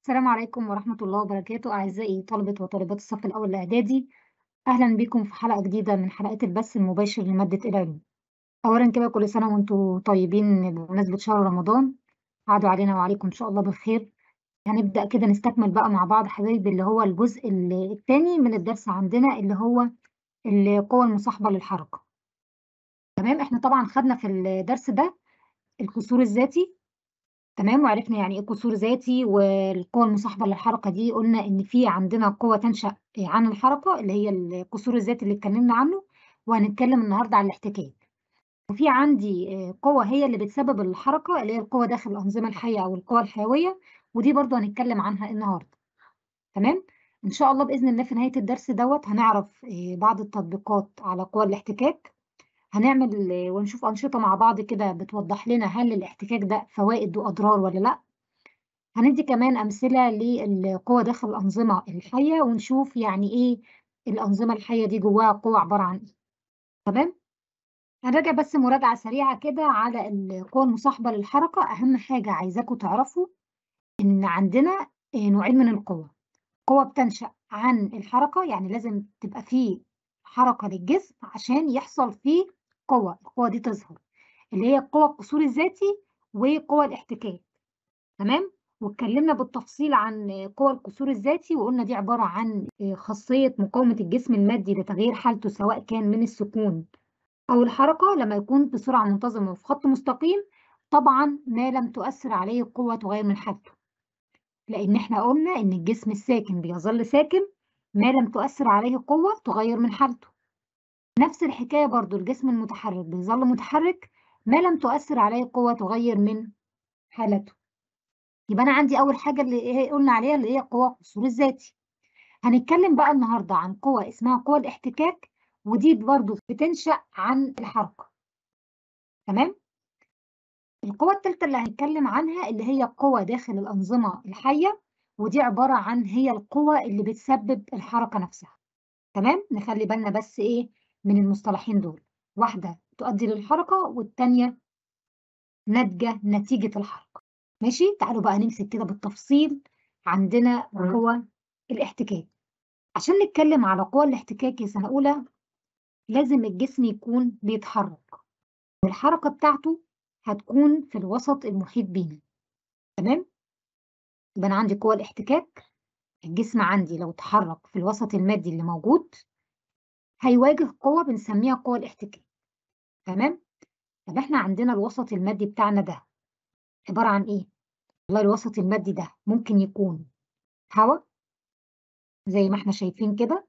السلام عليكم ورحمة الله وبركاته أعزائي طلبة وطالبات الصف الأول الإعدادي أهلا بكم في حلقة جديدة من حلقات البث المباشر لمادة العلوم أولا كده كل سنة وأنتم طيبين بمناسبة شهر رمضان عادوا علينا وعليكم إن شاء الله بالخير هنبدأ كده نستكمل بقى مع بعض حبايبي اللي هو الجزء الثاني من الدرس عندنا اللي هو القوى المصاحبة للحركة تمام احنا طبعا خدنا في الدرس ده الكسور الذاتي تمام وعرفنا يعني ايه كسور ذاتي والقوى المصاحبه للحركه دي قلنا ان في عندنا قوه تنشا عن الحركه اللي هي الكسور الذاتي اللي اتكلمنا عنه وهنتكلم النهارده عن الاحتكاك وفي عندي قوة هي اللي بتسبب الحركة اللي هي القوة داخل الأنظمة الحية أو القوى الحيوية ودي برضو هنتكلم عنها النهاردة تمام إن شاء الله بإذن الله في نهاية الدرس دوت هنعرف بعض التطبيقات على قوى الاحتكاك هنعمل ونشوف أنشطة مع بعض كده بتوضح لنا هل الاحتكاك ده فوائد وأضرار ولا لأ هندي كمان أمثلة للقوى داخل الأنظمة الحية ونشوف يعني إيه الأنظمة الحية دي جواها قوة عبارة عن إيه تمام هنراجع بس مراجعة سريعة كده على القوى المصاحبة للحركة أهم حاجة عايزاكم تعرفوا إن عندنا نوعين من القوى قوة بتنشأ عن الحركة يعني لازم تبقى فيه حركة للجسم عشان يحصل فيه قوة القوة دي تظهر اللي هي قوة القصور الذاتي وقوى الاحتكاك تمام واتكلمنا بالتفصيل عن قوى القصور الذاتي وقلنا دي عبارة عن خاصية مقاومة الجسم المادي لتغيير حالته سواء كان من السكون أو الحركة لما يكون بسرعة منتظمة وفي خط مستقيم طبعا ما لم تؤثر عليه القوة تغير من حالته لأن احنا قلنا إن الجسم الساكن بيظل ساكن ما لم تؤثر عليه قوة تغير من حالته نفس الحكاية برضو الجسم المتحرك بيظل متحرك ما لم تؤثر عليه قوة تغير من حالته يبقى أنا عندي أول حاجة اللي قلنا عليها اللي هي قوة القصور الذاتي هنتكلم بقى النهاردة عن قوة اسمها قوة الاحتكاك ودي برضو بتنشأ عن الحركة تمام القوة الثالثة اللي هنتكلم عنها اللي هي قوة داخل الأنظمة الحية ودي عبارة عن هي القوة اللي بتسبب الحركة نفسها تمام نخلي بالنا بس إيه من المصطلحين دول واحدة تؤدي للحركة والتانية ناتجة نتيجة الحركة ماشي تعالوا بقى نمسك كده بالتفصيل عندنا قوى الاحتكاك عشان نتكلم على قوى الاحتكاك يا سنة أولى لازم الجسم يكون بيتحرك والحركة بتاعته هتكون في الوسط المحيط بينا تمام يبقى أنا عندي قوى الاحتكاك الجسم عندي لو اتحرك في الوسط المادي اللي موجود هيواجه قوة بنسميها قوى الاحتكاك تمام طب احنا عندنا الوسط المادي بتاعنا ده عبارة عن ايه والله الوسط المادي ده ممكن يكون هواء زي ما احنا شايفين كده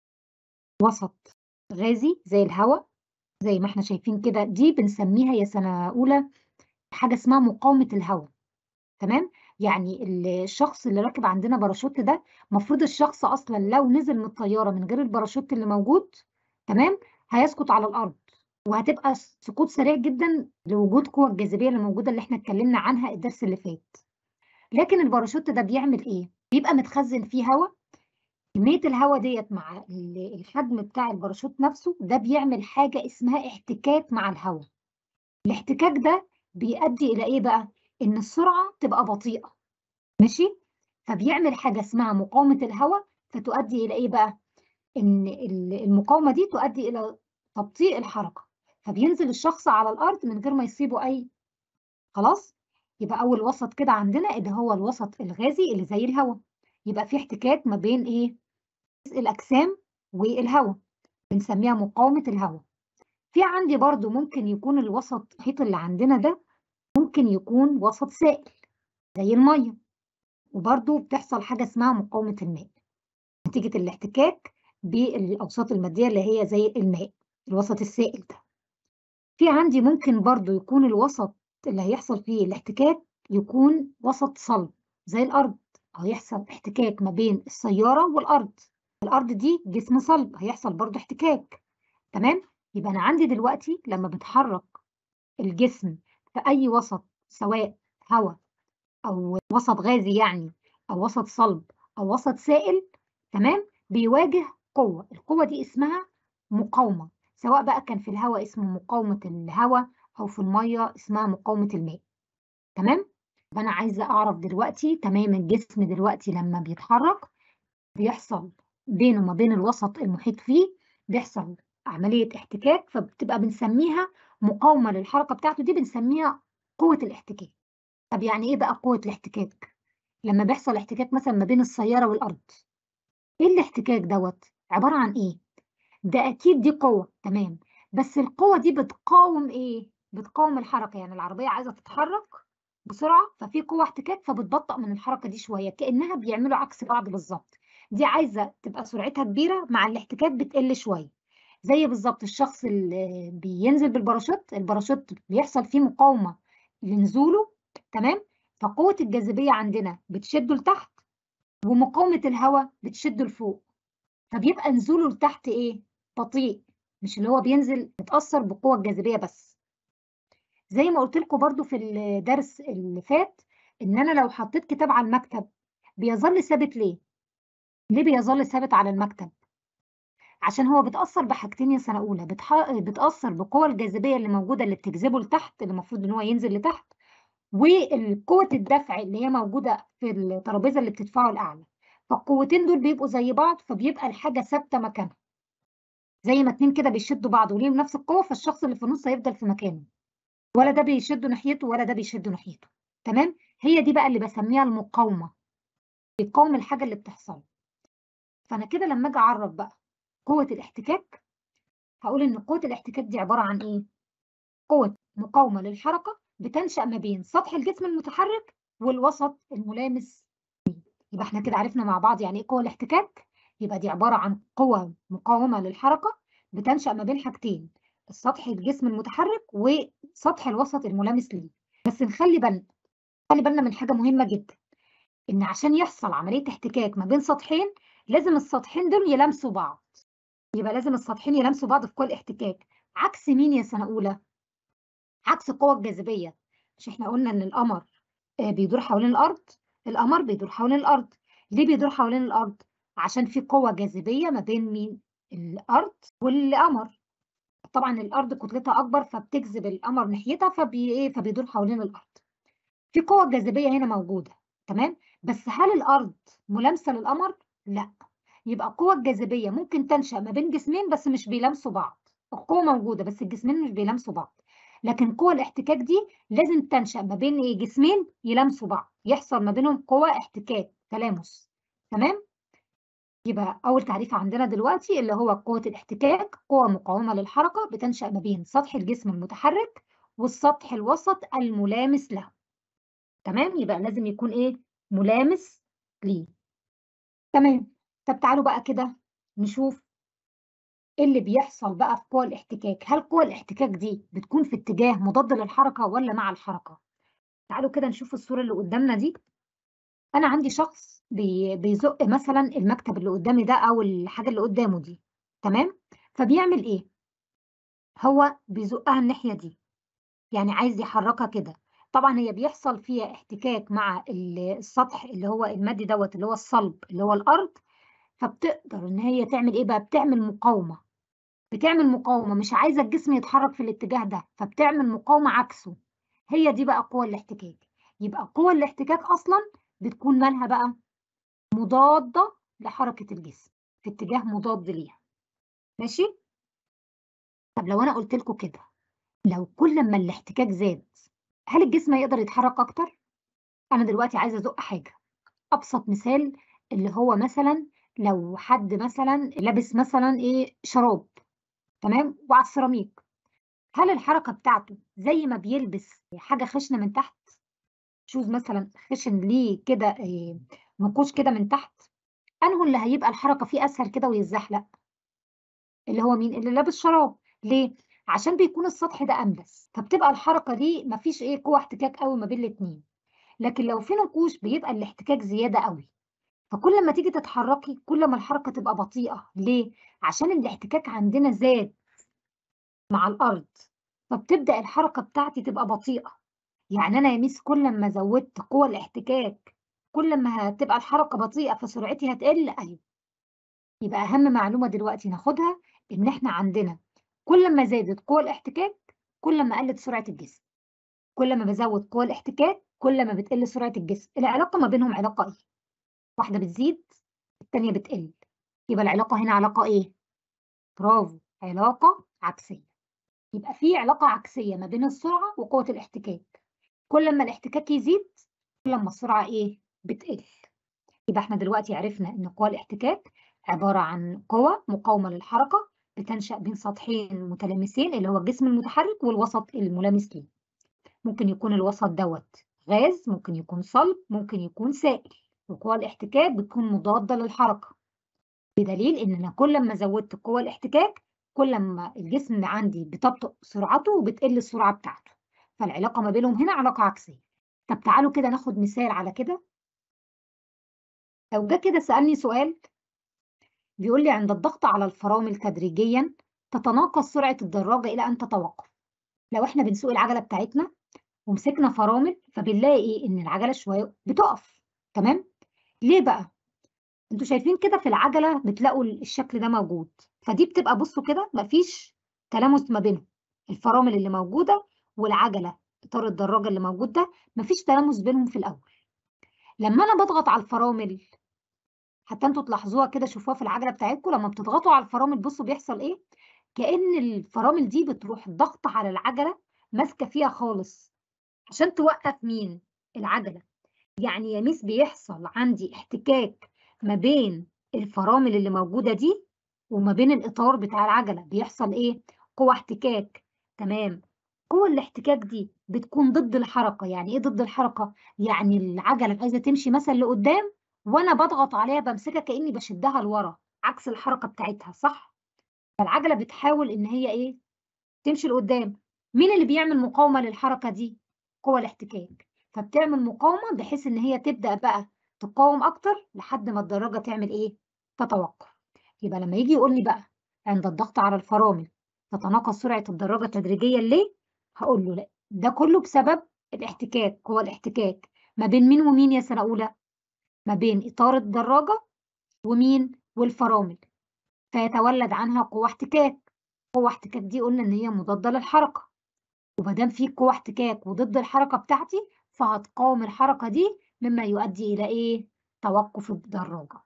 وسط غازي زي الهواء زي ما احنا شايفين كده دي بنسميها يا سنة أولى حاجة اسمها مقاومة الهواء تمام يعني الشخص اللي راكب عندنا باراشوت ده المفروض الشخص أصلا لو نزل من الطيارة من غير الباراشوت اللي موجود تمام هيسقط على الأرض وهتبقى سقوط سريع جدا لوجود قوة الجاذبية اللي موجودة اللي احنا اتكلمنا عنها الدرس اللي فات لكن الباراشوت ده بيعمل ايه؟ بيبقى متخزن فيه هواء كمية الهواء ديت مع الحجم بتاع الباراشوت نفسه ده بيعمل حاجة اسمها احتكاك مع الهواء الاحتكاك ده بيؤدي إلى إيه بقى؟ إن السرعة تبقى بطيئة ماشي؟ فبيعمل حاجة اسمها مقاومة الهواء فتؤدي إلى إيه بقى؟ إن المقاومة دي تؤدي إلى تبطيء الحركة فبينزل الشخص على الأرض من غير ما يصيبه أي خلاص؟ يبقى أول وسط كده عندنا اللي هو الوسط الغازي اللي زي الهواء يبقى في احتكاك ما بين إيه؟ الأجسام والهواء بنسميها مقاومة الهواء في عندي برضو ممكن يكون الوسط المحيط اللي عندنا ده ممكن يكون وسط سائل زي المية وبرضو بتحصل حاجة اسمها مقاومة الماء نتيجة الاحتكاك بالأوساط المادية اللي هي زي الماء الوسط السائل ده في عندي ممكن برضو يكون الوسط اللي هيحصل فيه الاحتكاك يكون وسط صلب زي الأرض أو يحصل احتكاك ما بين السيارة والأرض الأرض دي جسم صلب هيحصل برضو احتكاك تمام يبقى أنا عندي دلوقتي لما بتحرك الجسم في أي وسط سواء هواء أو وسط غازي يعني أو وسط صلب أو وسط سائل تمام بيواجه قوة القوة دي اسمها مقاومة سواء بقى كان في الهواء اسمه مقاومة الهواء أو في المية اسمها مقاومة الماء تمام طب أنا عايزة أعرف دلوقتي تمام الجسم دلوقتي لمّا بيتحرك بيحصل بينه وما بين الوسط المحيط فيه بيحصل عملية احتكاك، فبتبقى بنسميها مقاومة للحركة بتاعته دي بنسميها قوة الاحتكاك. طب يعني إيه بقى قوة الاحتكاك؟ لمّا بيحصل احتكاك مثلًا ما بين السيارة والأرض، إيه الاحتكاك دوّة؟ عبارة عن إيه؟ ده أكيد دي قوة تمام، بس القوة دي بتقاوم إيه؟ بتقاوم الحركة، يعني العربية عايزة تتحرك بسرعة، ففي قوة احتكاك فبتبطأ من الحركة دي شوية، كأنها بيعملوا عكس بعض بالضبط، دي عايزة تبقى سرعتها كبيرة مع الاحتكاك بتقل شوية، زي بالضبط الشخص اللي بينزل بالباراشوت، الباراشوت بيحصل فيه مقاومة لنزوله تمام، فقوة الجاذبية عندنا بتشده لتحت، ومقاومة الهوا بتشده لفوق، فبيبقى نزوله لتحت إيه؟ بطيء، مش اللي هو بينزل متأثّر بقوة الجاذبية بس. زي ما قُلت لكم برضه في الدرس اللي فات، إن أنا لو حطيت كتاب على المكتب بيظل ثابت ليه؟ ليه بيظل ثابت على المكتب؟ عشان هو بيتأثّر بحاجتين يا سنة أولى، بتح بيتأثّر بقوى الجاذبية اللي موجودة اللي بتجذبه لتحت، اللي المفروض إن هو ينزل لتحت، وال قوة الدفع اللي هي موجودة في الترابيزة اللي بتدفعه لأعلى، فالقوتين دول بيبقوا زي بعض، فبيبقى الحاجة ثابتة مكانها. زي ما اتنين كده بيشدّوا بعض وليهم نفس القوة، فالشخص اللي في النُص هيفضل في مكانه، ولا ده بيشدّه ناحيته ولا ده بيشدّه ناحيته، تمام؟ هي دي بقى اللي باسميها المقاومة، بيقاوم الحاجة اللي بتحصل. فأنا كده لمّا آجي أعرّف بقى قوة الاحتكاك، هاقول إن قوة الاحتكاك دي عبارة عن إيه؟ قوة مقاومة للحركة بتنشأ ما بين سطح الجسم المتحرك والوسط الملامس ليه، يبقى إحنا كده عرفنا مع بعض يعني إيه قوة الاحتكاك، يبقى دي عبارة عن قوى مقاومة للحركة بتنشأ ما بين حاجتين، سطح الجسم المتحرك وسطح الوسط الملامس ليه. بس نخلّي بالنا، نخلّي بالنا من حاجة مهمة جدًا، إن عشان يحصل عملية احتكاك ما بين سطحين، لازم السطحين دول يلامسوا بعض، يبقى لازم السطحين يلامسوا بعض في قوى الاحتكاك، عكس مين يا سنة أولى؟ عكس قوى الجاذبية، مش إحنا قُلنا إن القمر آآ بيدور حوالين الأرض؟ القمر بيدور حوالين الأرض، ليه بيدور حوالين الأرض؟ عشان في قوة جاذبية ما بين مين؟ الأرض والقمر، طبعًا الأرض كتلتها أكبر فبتجذب القمر ناحيتها فبي إيه، فبيدور حوالين الأرض. في قوة جاذبية هنا موجودة تمام، بس هل الأرض ملامسة للقمر؟ لأ، يبقى القوة الجاذبية ممكن تنشأ ما بين جسمين بس مش بيلامسوا بعض، القوة موجودة بس الجسمين مش بيلامسوا بعض، لكن قوى الاحتكاك دي لازم تنشأ ما بين إيه، جسمين يلامسوا بعض، يحصل ما بينهم قوى احتكاك، تلامس، تمام؟ يبقى أول تعريف عندنا دلوقتي اللي هو قوة الاحتكاك، قوة مقاومة للحركة بتنشأ ما بين سطح الجسم المتحرك والسطح الوسط الملامس له، تمام؟ يبقى لازم يكون إيه، ملامس ليه. تمام، طب تعالوا بقى كده نشوف إيه اللي بيحصل بقى في قوى الاحتكاك، هل قوى الاحتكاك دي بتكون في اتجاه مضاد للحركة والّا مع الحركة؟ تعالوا كده نشوف الصورة اللي قدامنا دي، أنا عندي شخص بي بيزُق مثلًا المكتب اللي قدامي ده أو الحاجة اللي قدامه دي، تمام؟ فبيعمل إيه؟ هو بيزُقّها الناحية دي، يعني عايز يحرّكها كده، طبعًا هي بيحصل فيها احتكاك مع ال السطح اللي هو المادي دوّة اللي هو الصلب اللي هو الأرض، فبتقدر إن هي تعمل إيه بقى، بتعمل مقاومة، بتعمل مقاومة مش عايزة الجسم يتحرك في الاتجاه ده، فبتعمل مقاومة عكسه، هي دي بقى قوى الاحتكاك، يبقى قوى الاحتكاك أصلًا بتكون مالها بقى، مضادة لحركة الجسم، في اتجاه مضاد ليها، ماشي؟ طب لو أنا قُلت لكم كده، لو كل أمّا الاحتكاك زاد، هل الجسم هيقدر يتحرك أكتر؟ أنا دلوقتي عايزة أزُق حاجة، أبسط مثال اللي هو مثلًا لو حد مثلًا لابس مثلًا إيه، شراب تمام، وعلى السيراميك، هل الحركة بتاعته زي ما بيلبس حاجة خشنة من تحت، shoes مثلًا خِشن ليه كده آآ نقوش كده من تحت، أنهُ اللي هيبقى الحركة فيه أسهل كده ويتزحلق؟ اللي هو مين؟ اللي لابس شراب، ليه؟ عشان بيكون السطح ده أملس، فبتبقى الحركة دي ما فيش إيه، قوى احتكاك أوي ما بين الاتنين، لكن لو في نقوش بيبقى الاحتكاك زيادة أوي، فكل أمّا تيجي تتحركي كل ما الحركة تبقى بطيئة، ليه؟ عشان الاحتكاك عندنا زاد مع الأرض، فبتبدأ الحركة بتاعتي تبقى بطيئة، يعني أنا يا ميس كل أمّا زوّدت قوى الاحتكاك كل أمّا هتبقى الحركة بطيئة فسرعتي هتقل؟ أيوه. يبقى أهم معلومة دلوقتي ناخدها إن إحنا عندنا كل أمّا زادت قوى الاحتكاك كل أمّا قلّت سرعة الجسم. كل ما بازوّد قوى الاحتكاك، كل ما بتقل سرعة الجسم، العلاقة ما بينهم علاقة إيه؟ واحدة بتزيد، التانية بتقل، يبقى العلاقة هنا علاقة إيه؟ برافو، علاقة عكسية، يبقى في علاقة عكسية ما بين السرعة وقوة الاحتكاك، كل أمّا الاحتكاك يزيد، كل أمّا السرعة إيه؟ بتقل، يبقى إحنا دلوقتي عرفنا إن قوى الاحتكاك عبارة عن قوى مقاومة للحركة بتنشأ بين سطحين متلامسين اللي هو الجسم المتحرك والوسط الملامس ليه، ممكن يكون الوسط دوّة غاز، ممكن يكون صلب، ممكن يكون سائل، وقوى الاحتكاك بتكون مضادة للحركة، بدليل إن أنا كل أمّا زوّدت قوى الاحتكاك، كل أمّا الجسم عندي بتبطئ سرعته وبتقل السرعة بتاعته، فالعلاقة ما بينهم هنا علاقة عكسية. طب تعالوا كده ناخد مثال على كده. لو جه كده سألني سؤال بيقول لي عند الضغط على الفرامل تدريجيًا تتناقص سرعة الدراجة إلى أن تتوقف. لو إحنا بنسوق العجلة بتاعتنا ومسكنا فرامل فبنلاقي إيه؟ إن العجلة شوية بتقف، تمام؟ ليه بقى؟ أنتم شايفين كده في العجلة بتلاقوا ال الشكل ده موجود، فدي بتبقى بُصّوا كده ما فيش تلامس ما بينهم، الفرامل اللي موجودة والعجلة إطار الدراجة اللي موجود ده ما فيش تلامس بينهم في الأول. لمّا أنا باضغط على الفرامل حتى أنتم تلاحظوها كده شوفوها في العجلة بتاعتكم لمّا بتضغطوا على الفرامل بُصّوا بيحصل إيه؟ كأن الفرامل دي بتروح ضاغطة على العجلة ماسكة فيها خالص، عشان توقّف مين؟ العجلة. يعني يا ميس بيحصل عندي احتكاك ما بين الفرامل اللي موجودة دي وما بين الإطار بتاع العجلة، بيحصل إيه؟ قوى احتكاك، تمام. قوى الاحتكاك دي بتكون ضد الحركة، يعني إيه ضد الحركة؟ يعني العجلة عايزة تمشي مثلًا لقدّام وأنا باضغط عليها بامسكها كإني باشدّها لورا، عكس الحركة بتاعتها، صح؟ فالعجلة بتحاول إن هي إيه؟ تمشي لقدّام. مين اللي بيعمل مقاومة للحركة دي؟ قوى الاحتكاك، فبتعمل مقاومة بحيث إن هي تبدأ بقى تقاوم أكتر لحد ما الدراجة تعمل إيه؟ تتوقف. يبقى لمّا ييجي يقول لي بقى عند الضغط على الفرامل تتناقص سرعة الدراجة تدريجيًا ليه؟ هاقول له لأ، ده كله بسبب الاحتكاك، قوى الاحتكاك ما بين مين ومين يا سنة أولى؟ ما بين إطار الدراجة ومين؟ والفرامل، فيتولد عنها قوى احتكاك، قوى احتكاك دي قُلنا إن هي مضادة للحركة، وما دام في قوى احتكاك وضد الحركة بتاعتي، فهتقاوم الحركة دي مما يؤدي إلى إيه؟ توقف الدراجة.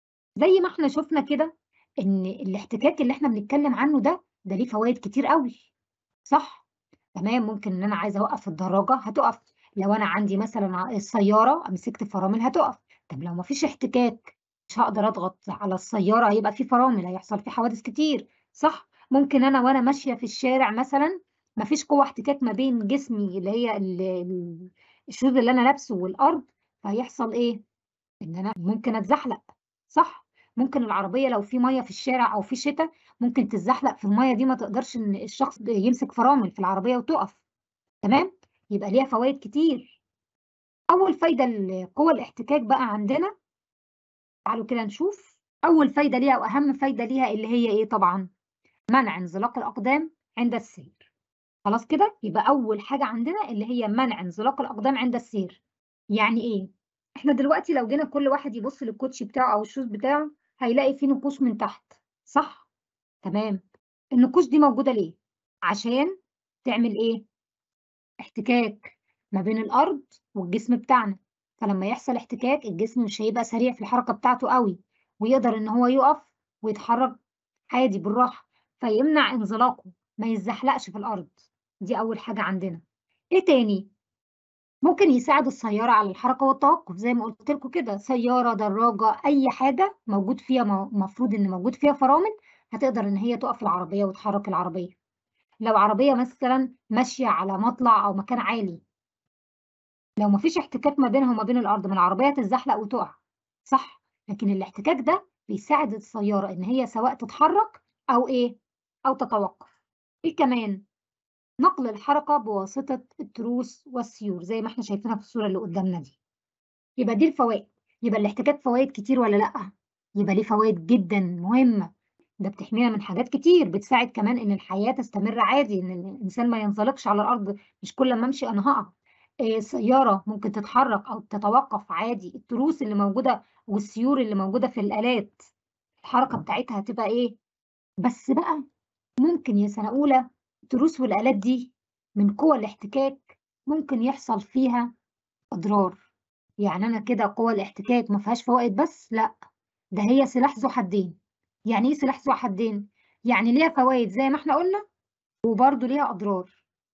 زي ما إحنا شُفنا كده إن الاحتكاك اللي إحنا بنتكلم عنه ده، ده ليه فوايد كتير أوي، صح؟ تمام، ممكن إن أنا عايزة أوقّف الدراجة هتُقف، لو أنا عندي مثلًا ع السيارة مسكت فرامل هتُقف، طب لو ما فيش احتكاك مش هاقدر أضغط على السيارة هيبقى في فرامل هيحصل في حوادث كتير، صح؟ ممكن أنا وأنا ماشية في الشارع مثلًا ما فيش قوة احتكاك ما بين جسمي اللي هي ال ال الشوز اللي أنا لابسه والأرض، فهيحصل إيه؟ إن أنا ممكن أتزحلق، صح؟ ممكن العربية لو في مَيّة في الشارع أو في شتا ممكن تتزحلق في المَيّة دي ما تقدرش إن الشخص د يمسك فرامل في العربية وتُقف، تمام؟ يبقى ليها فوايد كتير. أول فايدة لقوى الاحتكاك بقى عندنا تعالوا كده نشوف، أول فايدة ليها وأهم فايدة ليها اللي هي إيه طبعًا؟ منع انزلاق الأقدام عند السير. خلاص كده؟ يبقى أول حاجة عندنا اللي هي منع انزلاق الأقدام عند السير. يعني إيه؟ إحنا دلوقتي لو جينا كل واحد يبُص للكوتشي بتاعه أو الشوز بتاعه هيلاقي فيه نقوش من تحت، صح؟ تمام. النقوش دي موجودة ليه؟ عشان تعمل إيه؟ احتكاك ما بين الأرض والجسم بتاعنا، فلمّا يحصل احتكاك الجسم مش هيبقى سريع في الحركة بتاعته أوي، ويقدر إن هو يُقف ويتحرك عادي بالراحة، فيمنع انزلاقه، ما يتزحلقش في الأرض، دي أول حاجة عندنا. إيه تاني؟ ممكن يساعد السيارة على الحركة والتوقف زي ما قُلت لكم كده، سيارة، دراجة، أي حاجة موجود فيها م مفروض إن موجود فيها فرامل هتقدر إن هي تُقف العربية وتحرك العربية. لو عربية مثلًا ماشية على مطلع أو مكان عالي لو ما فيش احتكاك ما بينها وما بين الأرض، ما العربية هتتزحلق وتُقع، صح؟ لكن الاحتكاك ده بيساعد السيارة إن هي سواء تتحرك أو إيه، أو تتوقف. إيه كمان؟ نقل الحركة بواسطة التروس والسيور زي ما إحنا شايفينها في الصورة اللي قدامنا دي. يبقى دي الفوايد، يبقى الاحتكاك فوايد كتير والّا لأ؟ يبقى ليه فوايد جدًا مهمة، ده بتحمينا من حاجات كتير، بتساعد كمان إن الحياة تستمر عادي، إن الإنسان ما ينزلقش على الأرض، مش كل أمّا أمشي أنا هاقع. آآ السيارة ممكن تتحرك أو تتوقف عادي، التروس اللي موجودة والسيور اللي موجودة في الآلات، الحركة بتاعتها هتبقى إيه؟ بس بقى ممكن يا سنة أولى التروس والآلات دي من قوى الاحتكاك ممكن يحصل فيها أضرار، يعني أنا كده قوى الاحتكاك ما فيهاش فوائد بس، لأ، ده هي سلاح ذو حدين، يعني إيه سلاح ذو حدين؟ يعني ليها فوايد زي ما إحنا قُلنا وبرضه ليها أضرار،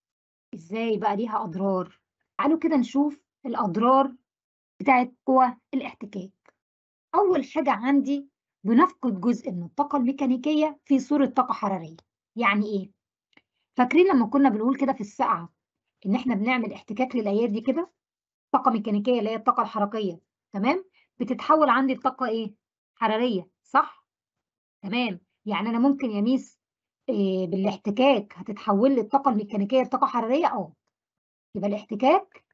إزاي بقى ليها أضرار؟ تعالوا كده نشوف الأضرار بتاعة قوى الاحتكاك، أول حاجة عندي بنفقد جزء من الطاقة الميكانيكية في صورة طاقة حرارية، يعني إيه؟ فاكرين لمّا كنا بنقول كده في السقعة إن إحنا بنعمل احتكاك للأيادي كده، طاقة ميكانيكية اللي هي الطاقة الحركية، تمام؟ بتتحول عندي لطاقة إيه؟ حرارية، صح؟ تمام، يعني أنا ممكن يا ميس آآ بالاحتكاك هتتحول لي الطاقة الميكانيكية لطاقة حرارية؟ آه، يبقى الاحتكاك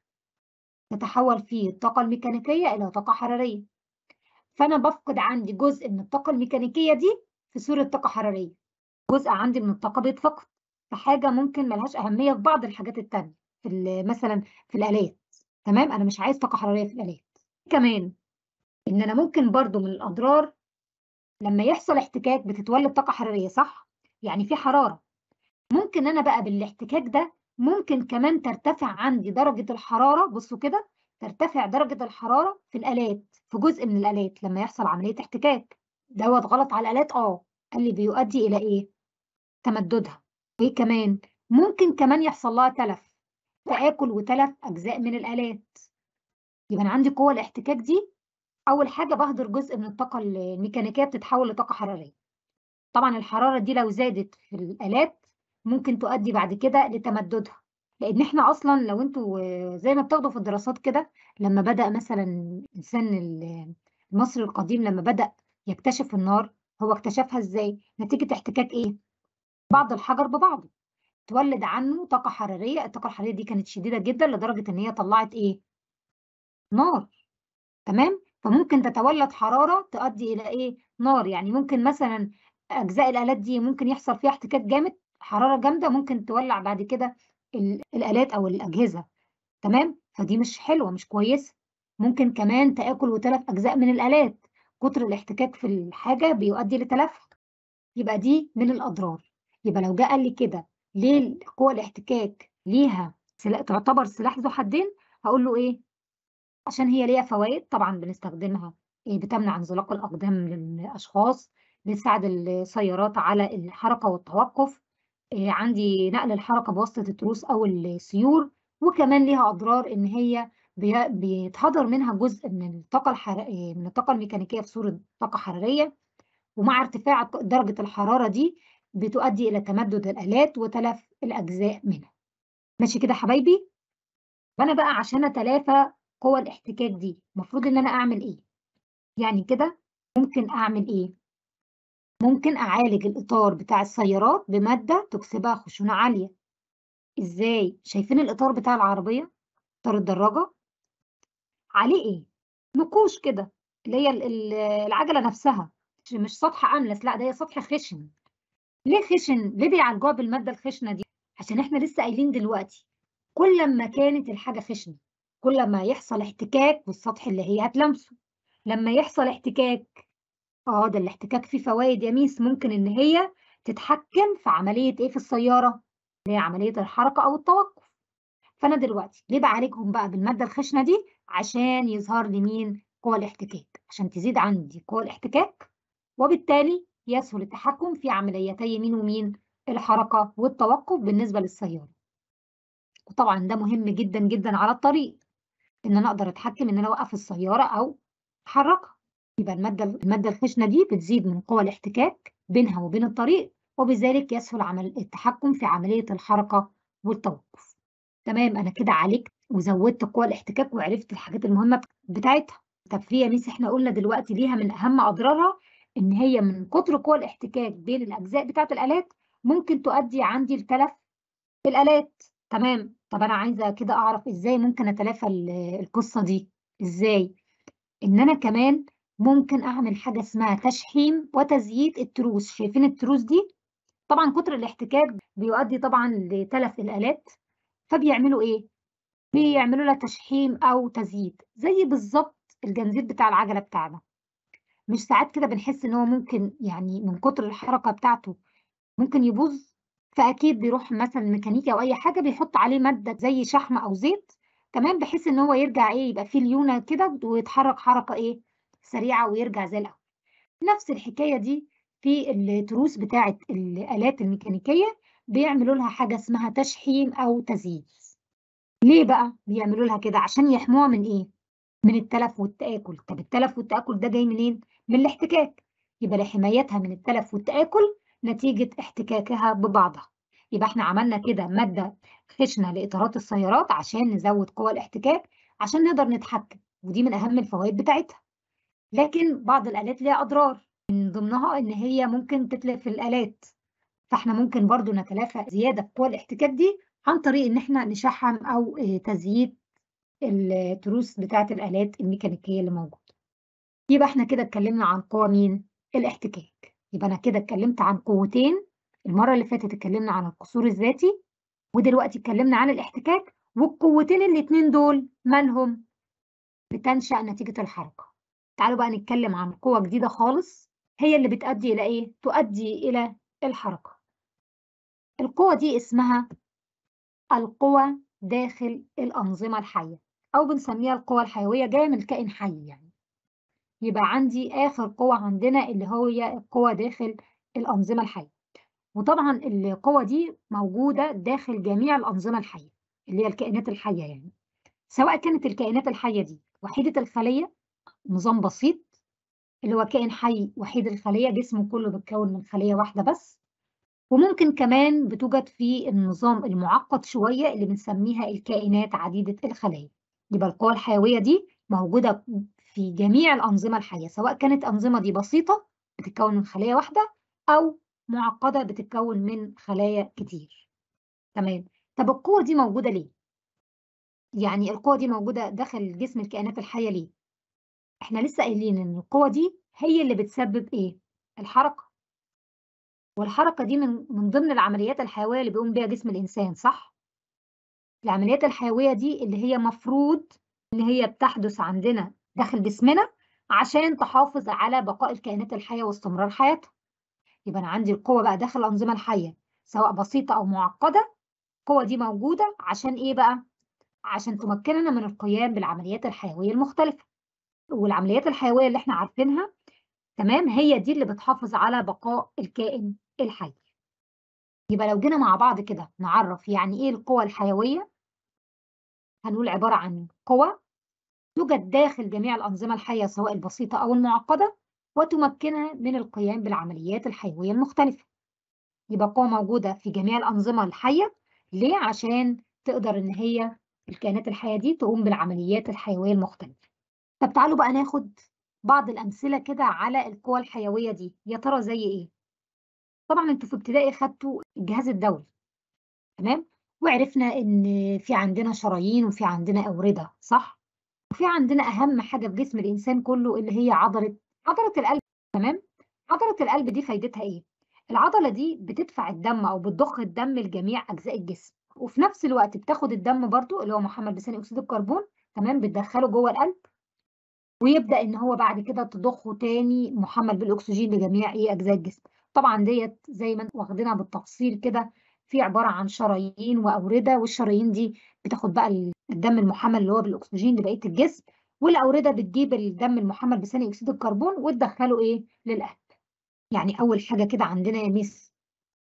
تتحول فيه الطاقة الميكانيكية إلى طاقة حرارية، فأنا بافقد عندي جزء من الطاقة الميكانيكية دي في صورة طاقة حرارية، جزء عندي من الطاقة بيتفقد في حاجة ممكن ما لهاش أهمية في بعض الحاجات التانية، في ال مثلًا في الآلات، تمام، أنا مش عايز طاقة حرارية في الآلات، كمان إن أنا ممكن برضه من الأضرار لمّا يحصل احتكاك بتتولد طاقة حرارية صح؟ يعني في حرارة، ممكن أنا بقى بالاحتكاك ده ممكن كمان ترتفع عندي درجة الحرارة بصوا كده، ترتفع درجة الحرارة في الآلات، في جزء من الآلات لمّا يحصل عملية احتكاك، دوّة غلط على الآلات آه، قال لي بيؤدي إلى إيه؟ تمددها، وإيه كمان؟ ممكن كمان يحصل لها تلف، تآكل وتلف أجزاء من الآلات، يبقى أنا عندي قوى الاحتكاك دي أول حاجة باهدر جزء من الطاقة ال الميكانيكية بتتحول لطاقة حرارية، طبعًا الحرارة دي لو زادت في الآلات ممكن تؤدي بعد كده لتمددها، لإن إحنا أصلًا لو أنتم زي ما بتاخدوا في الدراسات كده لمّا بدأ مثلًا الإنسان ال المصري القديم لمّا بدأ يكتشف النار، هو اكتشفها إزاي؟ نتيجة احتكاك إيه؟ بعض الحجر ببعضه، اتولد عنه طاقة حرارية، الطاقة الحرارية دي كانت شديدة جدًا لدرجة إن هي طلّعت إيه؟ نار، تمام؟ فممكن تتولد حرارة تؤدي إلى إيه؟ نار، يعني ممكن مثلًا أجزاء الآلات دي ممكن يحصل فيها احتكاك جامد، حرارة جامدة ممكن تولّع بعد كده ال الآلات أو الأجهزة، تمام؟ فدي مش حلوة، مش كويسة، ممكن كمان تآكل وتلف أجزاء من الآلات، كتر الاحتكاك في الحاجة بيؤدي لتلفها، يبقى دي من الأضرار، يبقى لو جه قال لي كده ليه قوى الاحتكاك ليها سلا تعتبر سلاح ذو حدين، هاقول له إيه؟ عشان هي ليها فوايد طبعًا بنستخدمها آآ بتمنع انزلاق الأقدام للأشخاص، بتساعد السيارات على الحركة والتوقف، آآ عندي نقل الحركة بواسطة التروس أو السيور، وكمان ليها أضرار إن هي بي بيتهدر منها جزء من الطاقة الحر آآ من الطاقة الميكانيكية في صورة طاقة حرارية، ومع ارتفاع ق درجة الحرارة دي بتؤدي إلى تمدد الآلات وتلف الأجزاء منها، ماشي كده يا حبايبي؟ فأنا بقى عشان أتلافى قوى الاحتكاك دي، المفروض إن أنا أعمل إيه؟ يعني كده ممكن أعمل إيه؟ ممكن أعالج الإطار بتاع السيارات بمادة تكسبها خشونة عالية، إزاي؟ شايفين الإطار بتاع العربية، إطار الدراجة؟ عليه إيه؟ نقوش كده، اللي هي ال ال العجلة نفسها، مش مش سطح أملس، لأ ده هي سطح خشن، ليه خشن؟ ليه بيعالجوها بالمادة الخشنة دي؟ عشان إحنا لسه قايلين دلوقتي كل أمّا كانت الحاجة خشنة، كل أمّا يحصل احتكاك بالسطح اللي هي هتلامسه، لمّا يحصل احتكاك آه، ده الاحتكاك فيه فوايد يا ميس، ممكن إن هي تتحكم في عملية إيه في السيارة؟ اللي هي عملية الحركة أو التوقف، فأنا دلوقتي ليه باعالجهم بقى بالمادة الخشنة دي؟ عشان يظهر لي مين؟ قوى الاحتكاك، عشان تزيد عندي قوى الاحتكاك، وبالتالي يسهل التحكم في عمليتي مين ومين؟ الحركة والتوقف بالنسبة للسيارة. وطبعًا ده مهم جدًا، جدًا على الطريق، إن أنا أقدر أتحكم إن أنا أوقّف السيارة أو أحرّكها، يبقى المادة المادة الخشنة دي بتزيد من قوى الاحتكاك بينها وبين الطريق، وبذلك يسهل عمل التحكم في عملية الحركة والتوقف. تمام، أنا كده عالجت وزوّدت قوى الاحتكاك وعرفت الحاجات المهمة بت بتاعتها. طب في يا ميس إحنا قُلنا دلوقتي ليها من أهم أضرارها إن هي من كتر قوى الاحتكاك بين الأجزاء بتاعة الآلات ممكن تؤدي عندي لتلف الآلات، تمام، طب أنا عايزة كده أعرف إزاي ممكن أتلافى ال القصة دي، إزاي؟ إن أنا كمان ممكن أعمل حاجة اسمها تشحيم وتزييت التروس، شايفين التروس دي؟ طبعًا كتر الاحتكاك بيؤدي طبعًا لتلف الآلات، فبيعملوا إيه؟ بيعملوا لها تشحيم أو تزييت، زي بالضبط الجنزير بتاع العجلة بتاعنا، مش ساعات كده بنحس إن هو ممكن يعني من كتر الحركة بتاعته ممكن يبوظ؟ فأكيد بيروح مثلًا ميكانيكي أو أي حاجة بيحط عليه مادة زي شحم أو زيت تمام، بحيث إن هو يرجع إيه، يبقى فيه ليونة كده ويتحرك حركة إيه، سريعة ويرجع زي الأول. نفس الحكاية دي في التروس بتاعة الآلات الميكانيكية بيعملوا لها حاجة اسمها تشحيم أو تزييت. ليه بقى بيعملوا لها كده؟ عشان يحموها من إيه؟ من التلف والتآكل. طب التلف والتآكل ده جاي منين؟ من الاحتكاك. يبقى لحمايتها من التلف والتآكل نتيجة احتكاكها ببعضها. يبقى إحنا عملنا كده مادة خشنة لإطارات السيارات عشان نزود قوى الاحتكاك عشان نقدر نتحكم، ودي من أهم الفوايد بتاعتها. لكن بعض الآلات ليها أضرار، من ضمنها إن هي ممكن تتلف الآلات، فإحنا ممكن برضه نتلافى زيادة في قوى الاحتكاك دي عن طريق إن إحنا نشحّم أو آآ تزييت التروس بتاعة الآلات الميكانيكية اللي موجودة. يبقى إحنا كده اتكلمنا عن قوى مين؟ الاحتكاك. يبقى أنا كده اتكلمت عن قوتين، المرة اللي فاتت اتكلمنا عن القصور الذاتي، ودلوقتي اتكلمنا عن الاحتكاك، والقوتين الاتنين دول مالهم؟ بتنشأ نتيجة الحركة. تعالوا بقى نتكلم عن قوة جديدة خالص هي اللي بتأدي إلى إيه؟ تؤدي إلى الحركة. القوة دي اسمها القوى داخل الأنظمة الحية، أو بنسميها القوى الحيوية جاية من كائن حي يعني. يبقى عندي آخر قوة عندنا اللي هي القوى داخل الأنظمة الحية. وطبعًا القوى دي موجودة داخل جميع الأنظمة الحية، اللي هي الكائنات الحية يعني. سواء كانت الكائنات الحية دي وحيدة الخلية، نظام بسيط، اللي هو كائن حي وحيد الخلية جسمه كله بيتكون من خلية واحدة بس، وممكن كمان بتوجد في النظام المعقد شوية اللي بنسميها الكائنات عديدة الخلايا. يبقى القوى الحيوية دي موجودة في جميع الأنظمة الحية، سواء كانت الأنظمة دي بسيطة بتتكون من خلية واحدة أو معقدة بتتكون من خلايا كتير. تمام، طب القوة دي موجودة ليه؟ يعني القوة دي موجودة داخل جسم الكائنات الحية ليه؟ إحنا لسه قايلين إن القوة دي هي اللي بتسبب إيه؟ الحركة. والحركة دي من من ضمن العمليات الحيوية اللي بيقوم بيها جسم الإنسان صح؟ العمليات الحيوية دي اللي هي مفروض إن هي بتحدث عندنا داخل جسمنا عشان تحافظ على بقاء الكائنات الحية واستمرار حياتها. يبقى أنا عندي القوة بقى داخل الأنظمة الحية سواء بسيطة أو معقدة، القوة دي موجودة عشان إيه بقى؟ عشان تمكننا من القيام بالعمليات الحيوية المختلفة. والعمليات الحيوية اللي إحنا عارفينها تمام، هي دي اللي بتحافظ على بقاء الكائن الحي. يبقى لو جينا مع بعض كده نعرّف يعني إيه القوى الحيوية؟ هنقول عبارة عن قوى توجد داخل جميع الأنظمة الحية سواء البسيطة أو المعقدة، وتمكنها من القيام بالعمليات الحيوية المختلفة. يبقى قوة موجودة في جميع الأنظمة الحية، ليه؟ عشان تقدر إن هي الكائنات الحية دي تقوم بالعمليات الحيوية المختلفة. طب تعالوا بقى ناخد بعض الأمثلة كده على القوى الحيوية دي، يا ترى زي إيه؟ طبعًا أنتم في ابتدائي خدتوا الجهاز الدوري، تمام؟ وعرفنا إن في عندنا شرايين وفي عندنا أوردة، صح؟ وفي عندنا أهم حاجة في جسم الإنسان كله اللي هي عضلة عضلة القلب، تمام؟ عضلة القلب دي فايدتها إيه؟ العضلة دي بتدفع الدم أو بتضخ الدم لجميع أجزاء الجسم، وفي نفس الوقت بتاخد الدم برضه اللي هو محمل بثاني أكسيد الكربون، تمام؟ بتدخله جوه القلب. ويبدأ إن هو بعد كده تضخه تاني محمل بالأكسجين لجميع إيه أجزاء الجسم. طبعًا ديّة زي ما أنتم واخدينها بالتفصيل كده، في عبارة عن شرايين وأوردة، والشرايين دي بتاخد بقى ال الدم المحمل اللي هو بالأكسجين لبقية الجسم، والأوردة بتجيب الدم المحمل بثاني أكسيد الكربون وتدخله إيه؟ للقلب. يعني أول حاجة كده عندنا يا ميس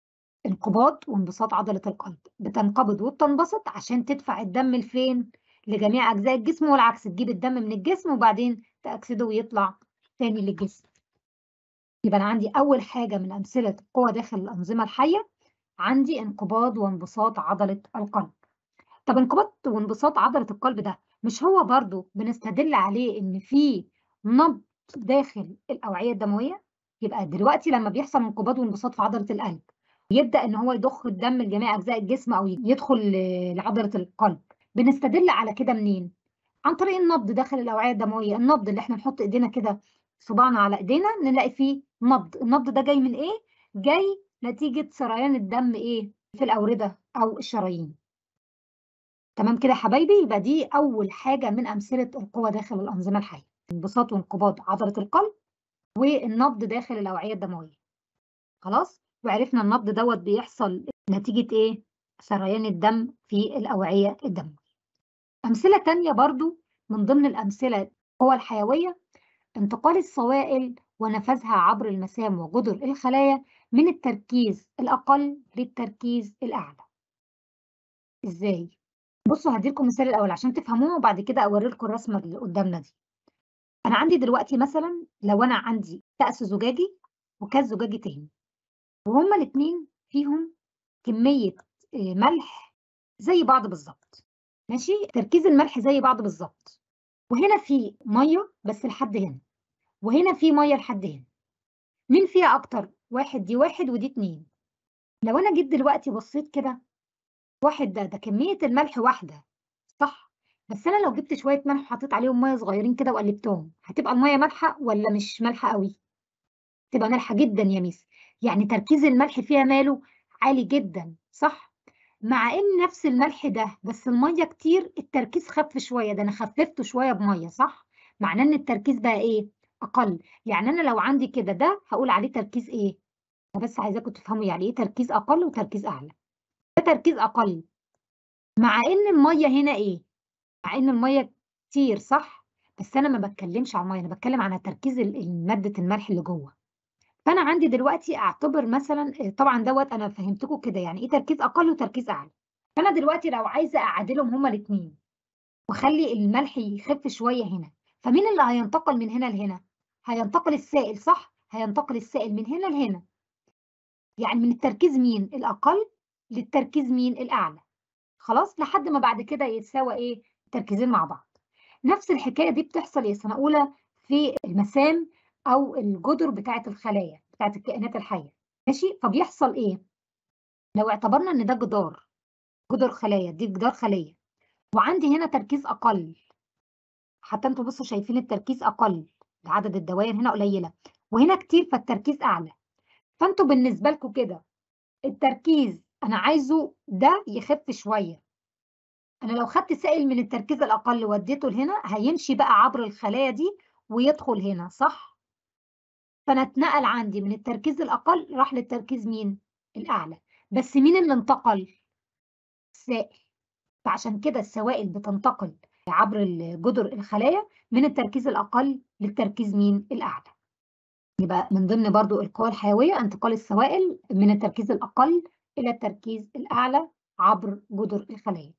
انقباض وانبساط عضلة القلب، بتنقبض وبتنبسط عشان تدفع الدم لفين؟ لجميع أجزاء الجسم والعكس، تجيب الدم من الجسم وبعدين تأكسده ويطلع تاني للجسم. يبقى أنا عندي أول حاجة من أمثلة القوى داخل الأنظمة الحية، عندي انقباض وانبساط عضلة القلب. طب انقباض وانبساط عضلة القلب ده مش هو برضه بنستدل عليه إن في نبض داخل الأوعية الدموية؟ يبقى دلوقتي لما بيحصل انقباض وانبساط في عضلة القلب، يبدأ إن هو يضخ الدم لجميع أجزاء الجسم أو يدخل لعضلة القلب، بنستدل على كده منين؟ عن طريق النبض داخل الأوعية الدموية، النبض اللي إحنا نحط إيدينا كده صباعنا على إيدينا نلاقي فيه نبض، النبض ده جاي من إيه؟ جاي نتيجة سريان الدم إيه؟ في الأوردة أو الشرايين. تمام كده يا حبايبي؟ يبقى دي أول حاجة من أمثلة القوى داخل الأنظمة الحية، انبساط وانقباض عضلة القلب، والنبض داخل الأوعية الدموية. خلاص؟ وعرفنا النبض دوّة بيحصل نتيجة إيه؟ سريان الدم في الأوعية الدموية. أمثلة تانية برضو من ضمن الأمثلة القوى الحيوية انتقال السوائل ونفذها عبر المسام وجدر الخلايا من التركيز الأقل للتركيز الأعلى. إزاي؟ بصوا هديلكم مثال الأول عشان تفهموه وبعد كده أوريلكم الرسمة اللي قدامنا دي. أنا عندي دلوقتي مثلا لو أنا عندي كأس زجاجي وكأس زجاجي تاني وهما الاتنين فيهم كمية ملح زي بعض بالظبط ماشي تركيز الملح زي بعض بالظبط وهنا في ميه بس لحد هنا وهنا في ميه لحد هنا مين فيها اكتر واحد دي واحد ودي اتنين لو انا جيت دلوقتي بصيت كده واحد ده ده كميه الملح واحده صح بس انا لو جبت شويه ملح وحطيت عليهم ميه صغيرين كده وقلبتهم هتبقى الميه مالحه ولا مش مالحه قوي تبقى مالحه جدا يا ميس يعني تركيز الملح فيها ماله عالي جدا صح مع ان نفس الملح ده بس الميه كتير التركيز خف شويه ده انا خففته شويه بميه صح معناه ان التركيز بقى ايه اقل يعني انا لو عندي كده ده هقول عليه تركيز ايه انا بس عايزاكم تفهموا يعني ايه تركيز اقل وتركيز اعلى ده تركيز اقل مع ان الميه هنا ايه مع ان الميه كتير صح بس انا ما بتكلمش عن الميه انا بتكلم عن تركيز ماده الملح اللي جوه فانا عندي دلوقتي اعتبر مثلا طبعا دوت انا فهمتكم كده يعني ايه تركيز اقل وتركيز اعلى فانا دلوقتي لو عايزه اعادلهم هما الاثنين واخلي الملح يخف شويه هنا فمين اللي هينتقل من هنا لهنا هينتقل السائل صح هينتقل السائل من هنا لهنا يعني من التركيز مين الاقل للتركيز مين الاعلى خلاص لحد ما بعد كده يتساوى ايه التركيزين مع بعض نفس الحكايه دي بتحصل يا سنه اولى في المسام او الجدر بتاعه الخلايا بتاعه الكائنات الحيه ماشي فبيحصل ايه لو اعتبرنا ان ده جدار جدر خلايا دي جدار خليه وعندي هنا تركيز اقل حتى انتوا بصوا شايفين التركيز اقل عدد الدوائر هنا قليله وهنا كتير فالتركيز اعلى فانتوا بالنسبه لكم كده التركيز انا عايزه ده يخف شويه انا لو خدت سائل من التركيز الاقل وديته لهنا هيمشي بقى عبر الخلايا دي ويدخل هنا صح فانا اتنقل عندي من التركيز الاقل راح للتركيز مين الاعلى بس مين اللي انتقل السائل فعشان كده السوائل بتنتقل عبر جدر الخلايا من التركيز الاقل للتركيز مين الاعلى يبقى من ضمن برضو القوى الحيويه انتقال السوائل من التركيز الاقل الى التركيز الاعلى عبر جدر الخلايا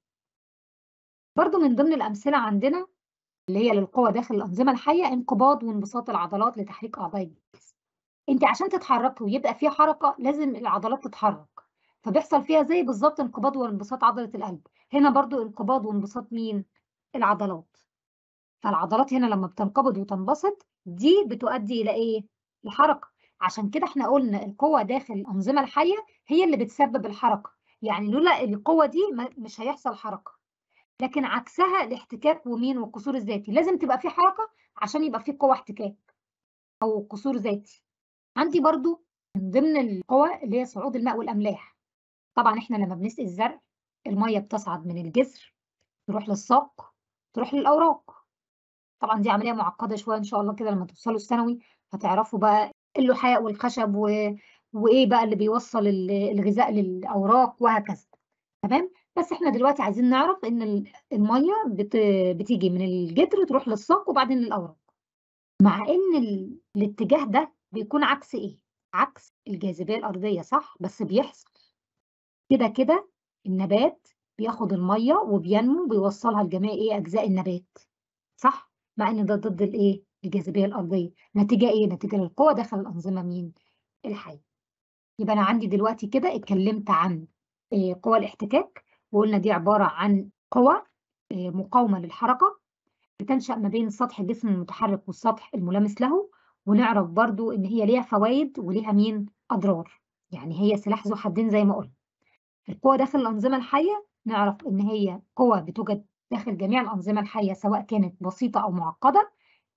برضو من ضمن الامثله عندنا اللي هي للقوى داخل الأنظمة الحية انقباض وانبساط العضلات لتحريك أعضاء الجسم. أنت عشان تتحركي ويبقى في حركة لازم العضلات تتحرك. فبيحصل فيها زي بالظبط انقباض وانبساط عضلة القلب. هنا برضو انقباض وانبساط مين؟ العضلات. فالعضلات هنا لما بتنقبض وتنبسط دي بتؤدي إلى إيه؟ الحركة. عشان كده احنا قلنا القوة داخل الأنظمة الحية هي اللي بتسبب الحركة. يعني لولا القوة دي مش هيحصل حركة. لكن عكسها الاحتكاك ومين والقصور الذاتي لازم تبقى في حركه عشان يبقى في قوه احتكاك او قصور ذاتي عندي برضو من ضمن القوى اللي هي صعود الماء والاملاح طبعا احنا لما بنسقي الزرع الميه بتصعد من الجذر تروح للساق تروح للاوراق طبعا دي عمليه معقده شويه ان شاء الله كده لما توصلوا الثانوي هتعرفوا بقى اللحاء والخشب و... وايه بقى اللي بيوصل الغذاء للاوراق وهكذا تمام بس احنا دلوقتي عايزين نعرف ان الميه بت... بتيجي من الجدر تروح للساق وبعدين للاوراق مع ان ال... الاتجاه ده بيكون عكس ايه عكس الجاذبيه الارضيه صح بس بيحصل كده كده النبات بياخد الميه وبينمو بيوصلها لجميع ايه اجزاء النبات صح مع ان ده ضد الايه الجاذبيه الارضيه نتيجه ايه نتيجه للقوه داخل الانظمه مين الحيه يبقى انا عندي دلوقتي كده اتكلمت عن قوى الاحتكاك وقلنا دي عبارة عن قوى مقاومة للحركة بتنشأ ما بين سطح الجسم المتحرك والسطح الملامس له ونعرف برضو إن هي ليها فوائد وليها مين أضرار يعني هي سلاح ذو حدين زي ما قلنا القوى داخل الأنظمة الحية نعرف إن هي قوى بتوجد داخل جميع الأنظمة الحية سواء كانت بسيطة أو معقدة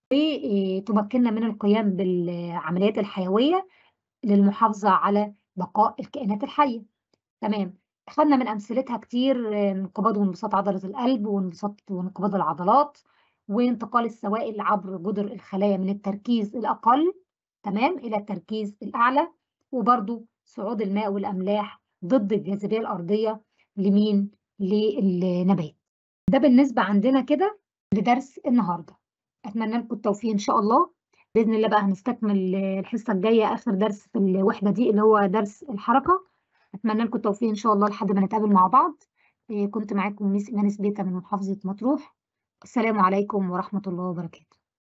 وتمكننا من القيام بالعمليات الحيوية للمحافظة على بقاء الكائنات الحية تمام خدنا من امثلتها كتير انقباض وانبساط عضله القلب وانبساط وانقباض العضلات وانتقال السوائل عبر جدر الخلايا من التركيز الاقل تمام الى التركيز الاعلى وبرده صعود الماء والاملاح ضد الجاذبية الأرضية لمين؟ للنبات. ده بالنسبة عندنا كده لدرس النهارده. أتمنى لكم التوفيق إن شاء الله، بإذن الله بقى هنستكمل الحصة الجاية آخر درس في الوحدة دي اللي هو درس الحركة. أتمنى لكم التوفيق إن شاء الله لحد ما نتقابل مع بعض. آآ كنت معاكم ميس إيمان سبيتا من محافظة مطروح. السلام عليكم ورحمة الله وبركاته.